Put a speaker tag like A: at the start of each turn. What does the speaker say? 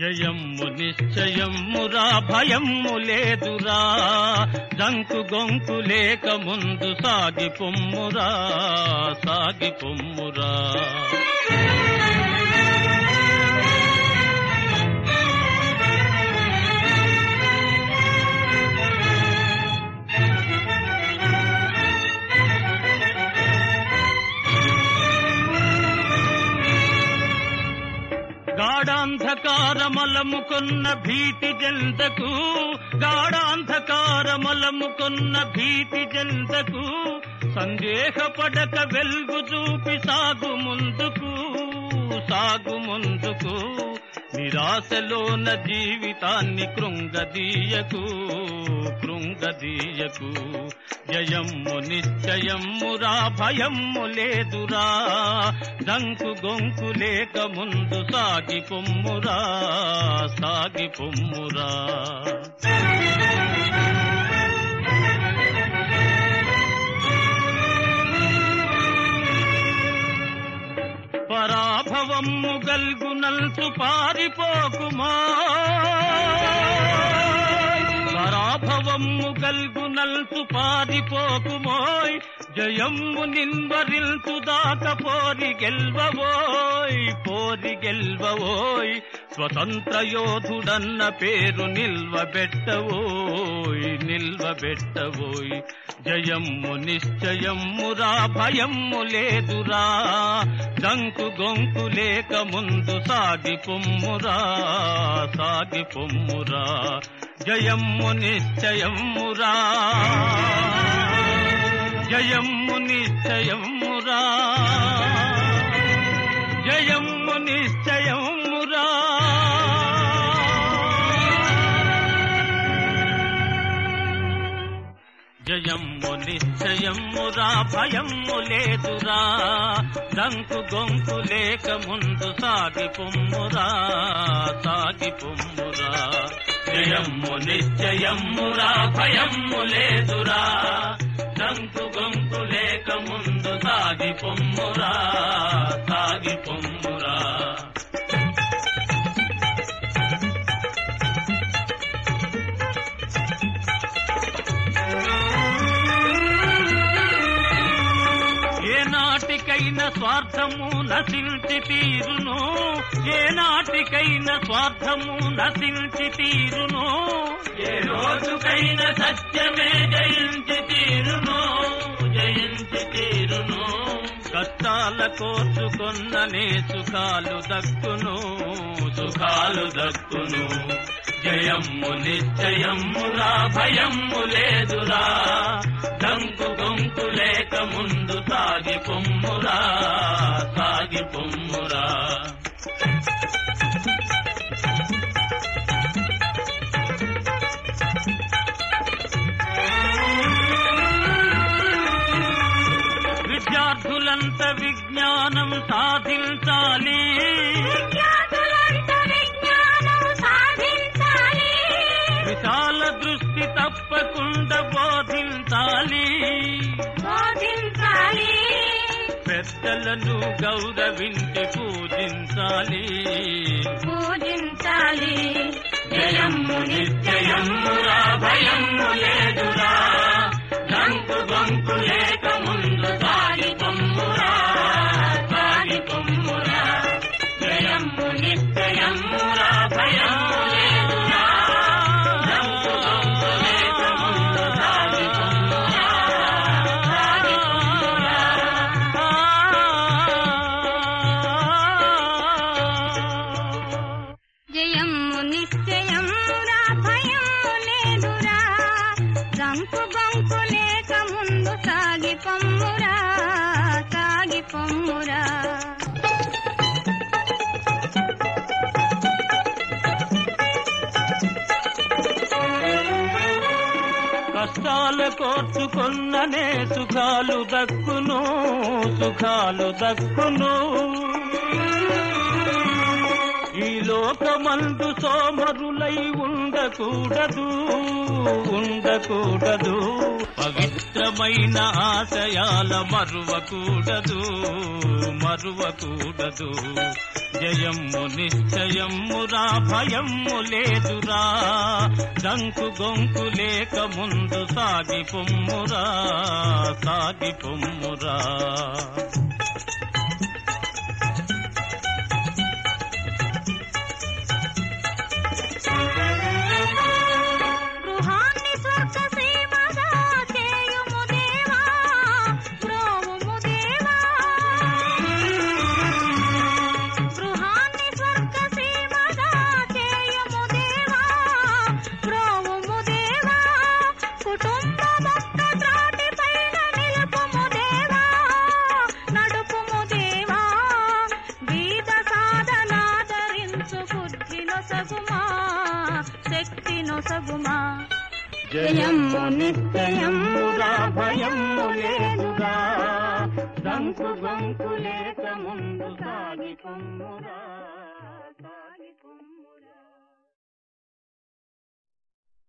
A: జయమ్ము నిశ్చయమ్మురా భయమ్ము లేదురా జంకు గొంకు లేక ముందు సాగి పొమ్మురా సాగి పొమ్మురా గాఢాంధకారమలముకొన్న భీతి జంతకు గాఢాంధకారమలముకొన్న భీతి జంతకు సందేహపడక వెలుగు చూపి సాగు ముందుకు సాగు ముందుకు నిరాశలోన జీవితాన్ని కృంగదీయకు కృంగదీయకు జయమ్ము నిశ్చయమ్మురా భయమ్ము లేదురా దంకు గొంకు లేక ముందు సాగి పొమ్మురా సాగి పొమ్మురా పరాభవమ్ము గల్గునల్సు పారిపోకుమా పరాభవమ్ము గల్గునల్సు పారిపోకుమోయ్ జయమ్ము నిన్వరిల్తు దాక పోరి గెల్వవోయ్ పోరి గెల్వవోయ్ స్వతంత్ర యోధుడన్న పేరు నిల్వబెట్టవోయ్ నిల్వబెట్టవోయ్ జయమ్ము నిశ్చయమ్మురా భయమ్ము లేదురా దంకు గొంకు లేక ముందు సాగి పొమ్మురా సాగి పొమ్మురా జయమ్ము నిశ్చయమ్మురా జయమ్ము నిశ్చయమ్మురా జయమ్ము నిశ్చయమ్మురా జయమ్ము నిశ్చయమ్మురా భయమ్ము లేదురా దంకు గొంకు లేక ముందు సాగి పొమ్మురా సాగి పొమ్మురా జయమ్ము నిశ్చయమ్మురా భయమ్ము లేదురా దంకు గొంకు లేక ముందు సాగి పొమ్మురా సాగి పొమ్మురా ఏ నాటికైన స్వార్థము నశించి తీరును ఏ నాటికైన స్వార్థము నశించి తీరును ఏ రోజుకైన సత్యమే జయించి తీరును జయించి తీరును కష్టాల కోర్చుకొన్ననే సుఖాలు దక్కును సుఖాలు దక్కును జయమ్ము నిశ్చయమ్మురా భయమ్ము లేదురా దంకు గొంకు లేక ముందు సాగి పొమ్మురా సాగి పొమ్మురా విద్యార్థులంత విజ్ఞానం సాధించాలి
B: విద్యార్థులంత విజ్ఞానం సాధించాలి.
A: విశాల దృష్టి తప్పకుండా బోధించాలి
B: బోధించాలి.
A: పెద్దలను గౌరవించి పూజించాలి
B: పూజించాలి.
A: జయమ్ము నిశ్చయమ్మురా భయమ్ము లేదురా దంకు గొంకు లేక ముందు సాగి పొమ్మురా సాగి పొమ్మురా జయమ్ము నిశ్చయమ్మురా భయమ్ము లేదురా దంకు గొంకు లేక ముందు సాగి పొమ్మురా సాగి పొమ్మురా
B: జయమ్ము నిశ్చయమ్మురా భయమ్ము లేదురా రంకు బంకు లేక ముందు సాగి పొమ్మురా సాగి పొమ్మురా
A: కష్టాల కోర్చుకున్ననే సుఖాలు దక్కును సుఖాలు దక్కును ఈ లోకమందు సోమరులై ఉండకూడదు ఉండకూడదు పవిత్రమైన ఆశయాల మరువకూడదు మరువకూడదు జయమ్ము నిశ్చయమ్మురా భయమ్ము లేదురా దంకు గొంకు లేక ముందు సాగి పొమ్మురా సాగి పొమ్మురా
B: గృహాన్ని స్వర్గ సీమగా చేయుము దేవా ప్రోవుము దేవా గృహాన్ని స్వర్గ సీమగా చేయుము దేవా ప్రోవుము దేవా కుటుంబమొక్క త్రాటి పైన నిలుపుము దేవా నడుపుము దేవా గీత సాధనాదరించు బుద్ధి నొసగుమా శక్తి నొసగుమా జయమ్ము నిశ్చయమ్మురా భయమ్ము లేదురా
A: దంకు గొంకు లేక ముందు సాగి పొమ్మురా
B: సాగి పొమ్ము